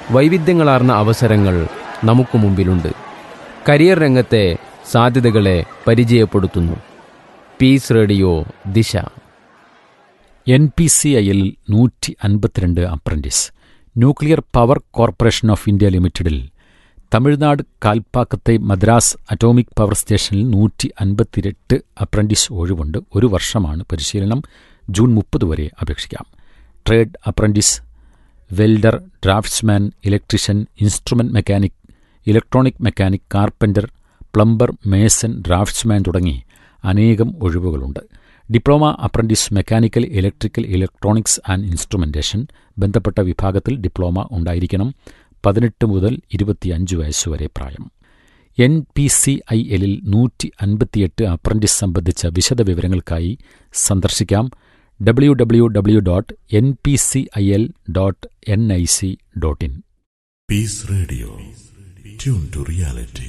വൈവിധ്യങ്ങളാർന്ന അവസരങ്ങൾ നമുക്ക് മുമ്പിലുണ്ട് കരിയർ രംഗത്തെ സാധ്യതകളെ പരിചയപ്പെടുത്തുന്നു പീസ് റേഡിയോ ദിശ എൻ പി സി ഐയിൽ നൂറ്റി അൻപത്തിരണ്ട് apprentice nuclear power corporation of India ലിമിറ്റഡിൽ തമിഴ്നാട് കാൽപ്പാക്കത്തെ മദ്രാസ് അറ്റോമിക് പവർ സ്റ്റേഷനിൽ നൂറ്റി അൻപത്തിരട്ട് അപ്രന്റീസ് ഒഴിവുണ്ട് ഒരു വർഷമാണ് പരിശീലനം ജൂൺ മുപ്പത് വരെ അപേക്ഷിക്കാം trade apprentice welder draftsman electrician instrument mechanic electronic mechanic carpenter plumber mason draftsman തുടങ്ങി അനേകം ഒഴിവുകളുണ്ട് diploma apprentice mechanical electrical electronics and instrumentation ബന്ധപ്പെട്ട വിഭാഗത്തിൽ ഡിപ്ലോമ ഉണ്ടായിരിക്കണം പതിനെട്ട് മുതൽ ഇരുപത്തിയഞ്ച് വയസ്സുവരെ പ്രായം എൻ പി സി ഐ എല്ലിൽ നൂറ്റി അൻപത്തിയെട്ട് അപ്രന്റീസ് സംബന്ധിച്ച വിശദ വിവരങ്ങൾക്കായി സന്ദർശിക്കാം W W W dot N P C I L dot N I C dot in Peace Radio. Tune to reality.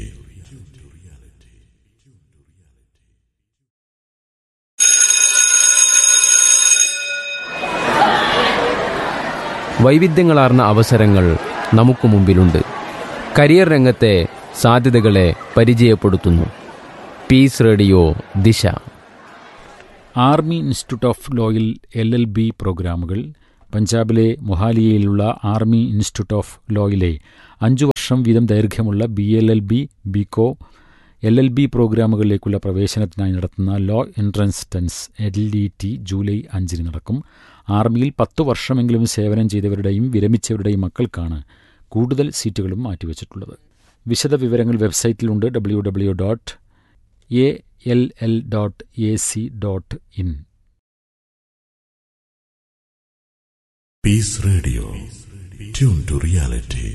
വൈവിധ്യങ്ങളാർന്ന അവസരങ്ങൾ നമുക്ക് മുമ്പിലുണ്ട് കരിയർ രംഗത്തെ സാധ്യതകളെ പരിചയപ്പെടുത്തുന്നു peace radio Disha army institute of ലോയിൽ എൽ എൽ ബി പ്രോഗ്രാമുകൾ പഞ്ചാബിലെ മൊഹാലിയയിലുള്ള ആർമി ഇൻസ്റ്റിറ്റ്യൂട്ട് ഓഫ് ലോയിലെ അഞ്ചു വർഷം വീതം ദൈർഘ്യമുള്ള B L L B BCom L L B പ്രോഗ്രാമുകളിലേക്കുള്ള പ്രവേശനത്തിനായി നടത്തുന്ന ലോ എൻട്രൻസ് ടെൻസ് എൽ ഇ ടി ജൂലൈ അഞ്ചിന് നടക്കും ആർമിയിൽ പത്തു വർഷമെങ്കിലും സേവനം ചെയ്തവരുടെയും വിരമിച്ചവരുടെയും മക്കൾക്കാണ് കൂടുതൽ സീറ്റുകളും മാറ്റിവെച്ചിട്ടുള്ളത് വിശദ വിവരങ്ങൾ വെബ്സൈറ്റിലുണ്ട് W W dot A L L dot A C dot in Peace Radio. Tune to reality.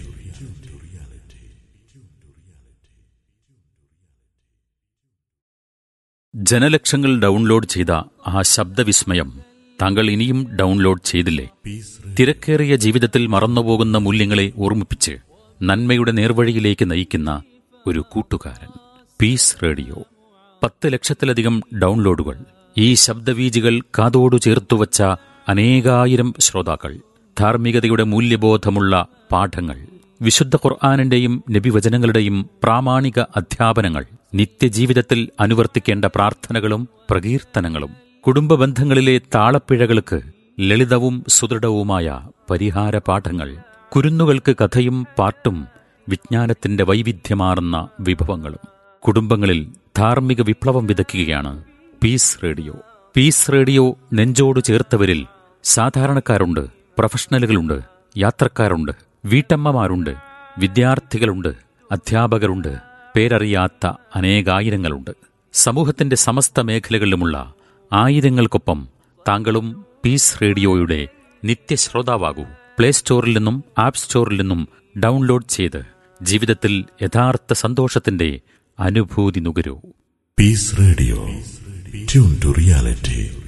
ജനലക്ഷങ്ങൾ ഡൗൺലോഡ് ചെയ്ത ആ ശബ്ദവിസ്മയം താങ്കൾ ഇനിയും ഡൗൺലോഡ് ചെയ്തില്ലേ തിരക്കേറിയ ജീവിതത്തിൽ മറന്നുപോകുന്ന മൂല്യങ്ങളെ ഓർമ്മിപ്പിച്ച് നന്മയുടെ നേർവഴിയിലേക്ക് നയിക്കുന്ന ഒരു കൂട്ടുകാരൻ പീസ് റേഡിയോ പത്ത് ലക്ഷത്തിലധികം ഡൗൺലോഡുകൾ ഈ ശബ്ദവീജികൾ കാതോടു ചേർത്തുവച്ച അനേകായിരം ശ്രോതാക്കൾ ധാർമ്മികതയുടെ മൂല്യബോധമുള്ള പാഠങ്ങൾ വിശുദ്ധ ഖുർആാനിന്റെയും നബിവചനങ്ങളുടെയും പ്രാമാണിക അധ്യാപനങ്ങൾ നിത്യജീവിതത്തിൽ അനുവർത്തിക്കേണ്ട പ്രാർത്ഥനകളും പ്രകീർത്തനങ്ങളും കുടുംബ ബന്ധങ്ങളിലെ താളപ്പിഴകൾക്ക് ലളിതവും സുദൃഢവുമായ പരിഹാര പാഠങ്ങൾ കുരുന്നുകൾക്ക് കഥയും പാട്ടും വിജ്ഞാനത്തിന്റെ വൈവിധ്യമാർന്ന വിഭവങ്ങളും കുടുംബങ്ങളിൽ ധാർമ്മിക വിപ്ലവം വിതയ്ക്കുകയാണ് പീസ് റേഡിയോ പീസ് റേഡിയോ നെഞ്ചോട് ചേർത്തവരിൽ സാധാരണക്കാരുണ്ട് പ്രൊഫഷണലുകളുണ്ട് യാത്രക്കാരുണ്ട് വീട്ടമ്മമാരുണ്ട് വിദ്യാർത്ഥികളുണ്ട് അധ്യാപകരുണ്ട് പേരറിയാത്ത അനേകായിരങ്ങളുണ്ട് സമൂഹത്തിന്റെ സമസ്ത മേഖലകളിലുമുള്ള ആയിരങ്ങൾക്കൊപ്പം താങ്കളും പീസ് റേഡിയോയുടെ നിത്യശ്രോതാവാകൂ പ്ലേ സ്റ്റോറിൽ നിന്നും ആപ്പ് സ്റ്റോറിൽ നിന്നും ഡൗൺലോഡ് ചെയ്ത് ജീവിതത്തിൽ യഥാർത്ഥ സന്തോഷത്തിന്റെ അനുഭൂതി നുകരൂ Peace Radio. Tune to reality.